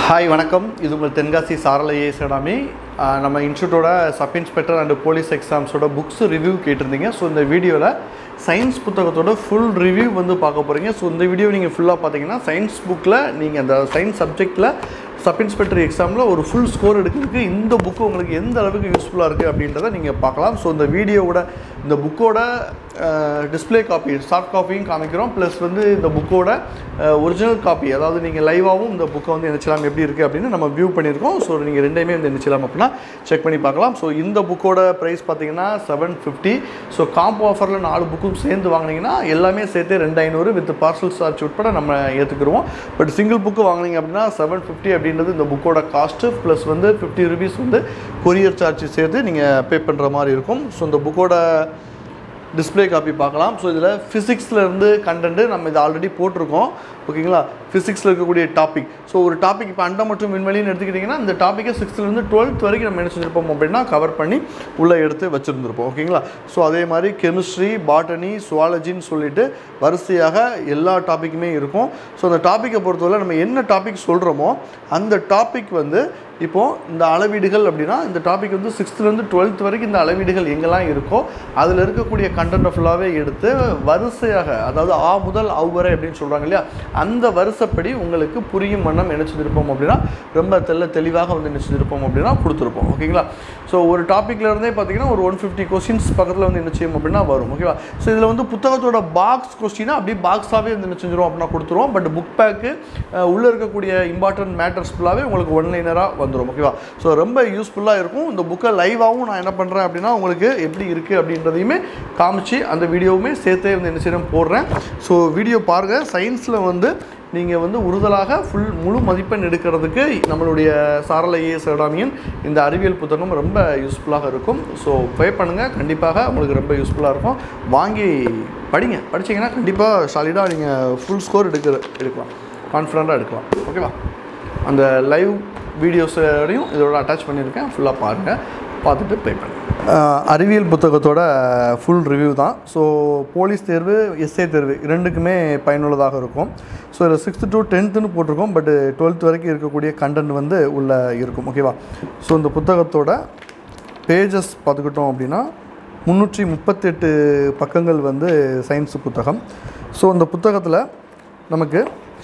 hi வணக்கம் இது உங்கள் தென்காசி சாரல ஏஎஸ் அகாடமி ஆஹ் நம்ம இன்ஸ்டியூட்டோட சப் இன்ஸ்பெக்டர் அண்ட் போலீஸ் எக்ஸாம்ஸோட புக்ஸ் ரிவ்யூ கேட்டிருந்தீங்க ஸோ இந்த வீடியோவில் சயின்ஸ் புத்தகத்தோட ஃபுல் ரிவ்யூ வந்து பார்க்க போகிறீங்க ஸோ இந்த வீடியோ நீங்கள் ஃபுல்லாக பார்த்தீங்கன்னா சயின்ஸ் புக்கில் நீங்கள் அந்த சயின்ஸ் சப்ஜெக்டில் சப் இன்ஸ்பெக்டர் எக்ஸாமில் ஒரு ஃபுல் ஸ்கோர் எடுக்கிறதுக்கு இந்த புக்கு உங்களுக்கு எந்த அளவுக்கு யூஸ்ஃபுல்லாக இருக்குது அப்படின்றத நீங்கள் பார்க்கலாம் ஸோ இந்த வீடியோவோட இந்த புக்கோட டிஸ்ப்ளே காப்பி சாஃப்ட் காப்பியும் காமிக்கிறோம் ப்ளஸ் வந்து இந்த புக்கோட ஒரிஜினல் காப்பி அதாவது நீங்கள் லைவாகவும் இந்த புக்கை வந்து நினச்சலாம் எப்படி இருக்குது அப்படின்னு நம்ம வியூ பண்ணியிருக்கோம் ஸோ நீங்கள் ரெண்டையுமே வந்து நினச்சலாம் அப்படின்னா செக் பண்ணி பார்க்கலாம் ஸோ இந்த புக்கோட ப்ரைஸ் பார்த்தீங்கன்னா செவன் ஃபிஃப்டி ஸோ காம்போ ஆஃபரில் நாலு புக்கும் சேர்ந்து வாங்கினீங்கன்னா எல்லாமே சேர்த்து ரெண்டு ஐநூறு வித் பார்சல் சார்ஜ் உட்பட நம்ம ஏற்றுக்குருவோம் பட் சிங்கிள் புக்கு வாங்கினீங்க அப்படின்னா செவன் ஃபிஃப்டி அப்படின்றது இந்த புக்கோட காஸ்ட்டு ப்ளஸ் வந்து ஃபிஃப்டி ருபீஸ் வந்து கொரியர் சார்ஜ் சேர்த்து நீங்கள் பே பண்ணுற மாதிரி இருக்கும் ஸோ இந்த புக்கோட டிஸ்ப்ளே காப்பி பார்க்கலாம் ஸோ இதில் ஃபிசிக்ஸில் இருந்து கண்டென்ட்டு நம்ம இதை ஆல்ரெடி போட்டிருக்கோம் ஓகேங்களா ஃபிசிக்ஸில் இருக்கக்கூடிய டாபிக் ஸோ ஒரு டாபிக் இப்போ அண்டம் மற்றும் விண்வெளின்னு எடுத்துக்கிட்டிங்கன்னா இந்த டாப்பிக்கை சிக்ஸ்த்லேருந்து டுவெல்த் வரைக்கும் நம்ம என்ன செஞ்சிருப்போம் அப்படின்னா கவர் பண்ணி உள்ளே எடுத்து வச்சுருந்துருப்போம் ஓகேங்களா ஸோ அதே மாதிரி கெமிஸ்ட்ரி பாட்டனி சுவாலஜின்னு சொல்லிட்டு வரிசையாக எல்லா டாப்பிக்குமே இருக்கும் ஸோ அந்த டாப்பிக்கை பொறுத்தவரை நம்ம என்ன டாபிக் சொல்கிறோமோ அந்த டாபிக் வந்து இப்போது இந்த அளவீடுகள் அப்படின்னா இந்த டாபிக் வந்து சிக்ஸ்த்துலேருந்து டுவெல்த் வரைக்கும் இந்த அளவீடுகள் எங்கெல்லாம் இருக்கோ அதில் இருக்கக்கூடிய கண்டென்ட் ஃபுல்லாகவே எடுத்து வரிசையாக அதாவது ஆ முதல் அவ் வரை அப்படின்னு சொல்கிறாங்க இல்லையா அந்த வரிசைப்படி உங்களுக்கு புரியும் வண்ணம் என்ன செஞ்சிருப்போம் அப்படின்னா ரொம்ப தெல்ல தெளிவாக வந்து என்ன செஞ்சிருப்போம் அப்படின்னா கொடுத்துருப்போம் ஓகேங்களா ஸோ ஒரு டாப்பிக்கில் இருந்தே பார்த்தீங்கன்னா ஒரு ஒன் ஃபிஃப்டி கொஸ்டின்ஸ் பக்கத்தில் வந்து என்ன செய்யும் அப்படின்னா வரும் ஓகேவா ஸோ இதில் வந்து புத்தகத்தோட பாக்ஸ் கொஸ்டினா அப்படியே பாக்ஸாகவே வந்து என்ன செஞ்சிரும் அப்படின்னா கொடுத்துருவோம் பட் புக் பேக்கு உள்ளே இருக்கக்கூடிய இம்பார்ட்டன்ட் மேட்டர்ஸ் ஃபுல்லாகவே உங்களுக்கு ஒன் லைனராக வந்துடும் ஓகேவா ஸோ ரொம்ப யூஸ்ஃபுல்லாக இருக்கும் இந்த புக்கை லைவாகவும் நான் என்ன பண்ணுறேன் அப்படின்னா உங்களுக்கு எப்படி இருக்குது அப்படின்றதையுமே காமிச்சு அந்த வீடியோவுமே சேர்த்தே வந்து என்ன செய்யறேன் போடுறேன் ஸோ வீடியோ பாருங்கள் சயின்ஸில் வந்து நீங்கள் வந்து உறுதலாக ஃபுல் முழு மதிப்பெண் எடுக்கிறதுக்கு நம்மளுடைய சாரல ஏஎஸ் அகாடமியின் இந்த அறிவியல் புத்தகம் ரொம்ப யூஸ்ஃபுல்லாக இருக்கும் ஸோ பே பண்ணுங்கள் கண்டிப்பாக உங்களுக்கு ரொம்ப யூஸ்ஃபுல்லாக இருக்கும் வாங்கி படிங்க படிச்சீங்கன்னா கண்டிப்பாக சாலிடாக நீங்கள் ஃபுல் ஸ்கோர் எடுக்கிற எடுக்கலாம் கான்ஃபிடண்ட்டாக எடுக்கலாம் ஓகேவா அந்த லைவ் வீடியோஸையும் இதோட அட்டாச் பண்ணியிருக்கேன் ஃபுல்லாக பாருங்கள் பார்த்துட்டு பே பண்ணுங்கள் அறிவியல் புத்தகத்தோட ஃபுல் ரிவ்யூ தான் ஸோ போலீஸ் தேர்வு எஸ்ஏ தேர்வு ரெண்டுக்குமே பயனுள்ளதாக இருக்கும் ஸோ இதில் சிக்ஸ்த்து டு டென்த்துன்னு போட்டிருக்கோம் பட்டு டுவெல்த் வரைக்கும் இருக்கக்கூடிய கண்டென்ட் வந்து உள்ளே இருக்கும் ஓகேவா ஸோ இந்த புத்தகத்தோட பேஜஸ் பார்த்துக்கிட்டோம் அப்படின்னா முந்நூற்றி முப்பத்தெட்டு பக்கங்கள் வந்து சயின்ஸ் புத்தகம் ஸோ இந்த புத்தகத்தில் நமக்கு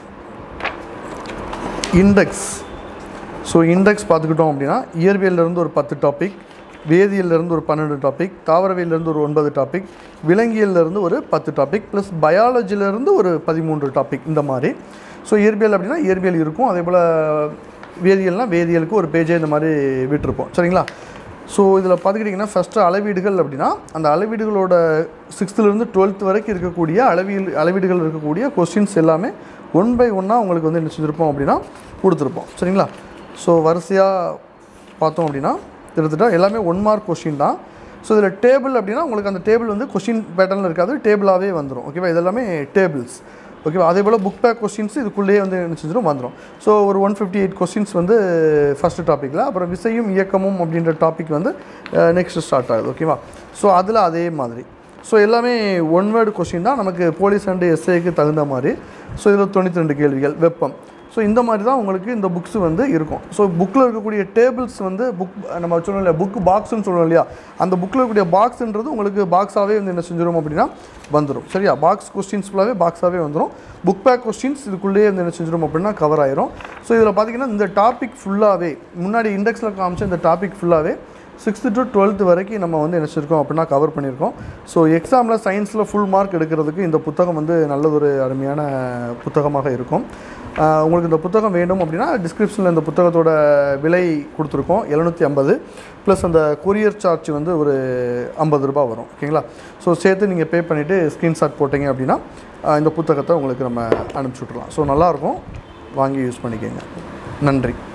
இண்டெக்ஸ் ஸோ இண்டெக்ஸ் பார்த்துக்கிட்டோம் அப்படின்னா இயற்பியல்லேருந்து ஒரு பத்து டாபிக் வேதியியல்லேருந்து ஒரு பன்னெண்டு டாபிக் தாவரவியல்லேருந்து ஒரு ஒன்பது டாபிக் விலங்கியல்லேருந்து ஒரு பத்து டாபிக் ப்ளஸ் பயாலஜிலேருந்து ஒரு பதிமூன்று டாபிக் இந்த மாதிரி ஸோ இயற்பியல் அப்படின்னா இயற்பியல் இருக்கும் அதே போல் வேதியியல்னால் வேதியியலுக்கு ஒரு பேஜே இந்த மாதிரி விட்டுருப்போம் சரிங்களா ஸோ இதில் பார்த்துக்கிட்டிங்கன்னா ஃபஸ்ட்டு அளவீடுகள் அப்படின்னா அந்த அளவீடுகளோட சிக்ஸ்த்துலேருந்து டுவெல்த் வரைக்கும் இருக்கக்கூடிய அளவீடு அளவீடுகள் இருக்கக்கூடிய கொஸ்டின்ஸ் எல்லாமே ஒன் பை ஒன்னாக உங்களுக்கு வந்து என்ன செஞ்சுருப்போம் அப்படின்னா கொடுத்துருப்போம் சரிங்களா ஸோ வரிசையாக பார்த்தோம் அப்படின்னா கிட்டத்தட்ட எல்லாமே ஒன் மார்க் கொஷின் தான் ஸோ இதில் டேபிள் அப்படின்னா உங்களுக்கு அந்த டேபிள் வந்து கொஷின் பேட்டர்னில் இருக்காது டேபிளாகவே வந்துடும் ஓகேவா இதெல்லாமே டேபிள்ஸ் ஓகேவா அதே போல் புக் பேக் கொஸ்டின்ஸ் இதுக்குள்ளேயே வந்து என்ன செஞ்சிடும் வந்துடும் ஸோ ஒரு ஒன் ஃபிஃப்டி எயிட் கொஸ்டின்ஸ் வந்து ஃபஸ்ட்டு டாப்பிக்கில் அப்புறம் விசையும் இயக்கமும் அப்படின்ற டாபிக் வந்து நெக்ஸ்ட் ஸ்டார்ட் ஆகுது ஓகேவா ஸோ அதில் அதே மாதிரி ஸோ எல்லாமே ஒன் வேர்டு கொஸ்டின் தான் நமக்கு போலீஸ் அண்டு எஸ்ஏக்கு தகுந்த மாதிரி ஸோ இதில் தொண்ணூற்றி ரெண்டு கேள்விகள் வெப்பம் ஸோ இந்த மாதிரி தான் உங்களுக்கு இந்த புக்ஸ் வந்து இருக்கும் ஸோ புக்கில் இருக்கக்கூடிய டேபிள்ஸ் வந்து புக் நம்ம சொல்லணும் இல்லையா புக் பாக்ஸ்னு சொல்லணும் இல்லையா அந்த புக்கில் இருக்கக்கூடிய பாக்ஸ்ன்றது உங்களுக்கு பாக்ஸாகவே வந்து என்ன செஞ்சிடும் அப்படின்னா வந்துடும் சரியா பாக்ஸ் கொஸ்டின்ஸ் ஃபுல்லாகவே பாக்ஸாகவே வந்துடும் புக் பேக் கொஸ்டின்ஸ் இதுக்குள்ளேயே வந்து என்ன செஞ்சிடும் அப்படின்னா கவர் ஆயிரும் ஸோ இதில் பார்த்தீங்கன்னா இந்த டாபிக் ஃபுல்லாகவே முன்னாடி இண்டெக்ஸில் காமிச்ச இந்த டாபிக் ஃபுல்லாகவே சிக்ஸ்த்து டு டுவெல்த் வரைக்கும் நம்ம வந்து என்ன செஞ்சிருக்கோம் அப்படின்னா கவர் பண்ணியிருக்கோம் ஸோ எக்ஸாமில் சயின்ஸில் ஃபுல் மார்க் எடுக்கிறதுக்கு இந்த புத்தகம் வந்து நல்லதொரு அருமையான புத்தகமாக இருக்கும் ஆஹ் உங்களுக்கு இந்த புத்தகம் வேண்டும் அப்படின்னா டிஸ்கிரிப்ஷனில் இந்த புத்தகத்தோட விலை கொடுத்துருக்கோம் எழுநூற்றி ஐம்பது ப்ளஸ் அந்த கொரியர் சார்ஜ் வந்து ஒரு ஐம்பது ரூபாய் வரும் ஓகேங்களா ஸோ சேர்த்து நீங்கள் பே பண்ணிவிட்டு ஸ்க்ரீன்ஷாட் போட்டிங்க அப்படின்னா ஆஹ் இந்த புத்தகத்தை உங்களுக்கு நம்ம அனுப்பிச்சி விட்றலாம் ஸோ நல்லாயிருக்கும் வாங்கி யூஸ் பண்ணிக்கோங்க நன்றி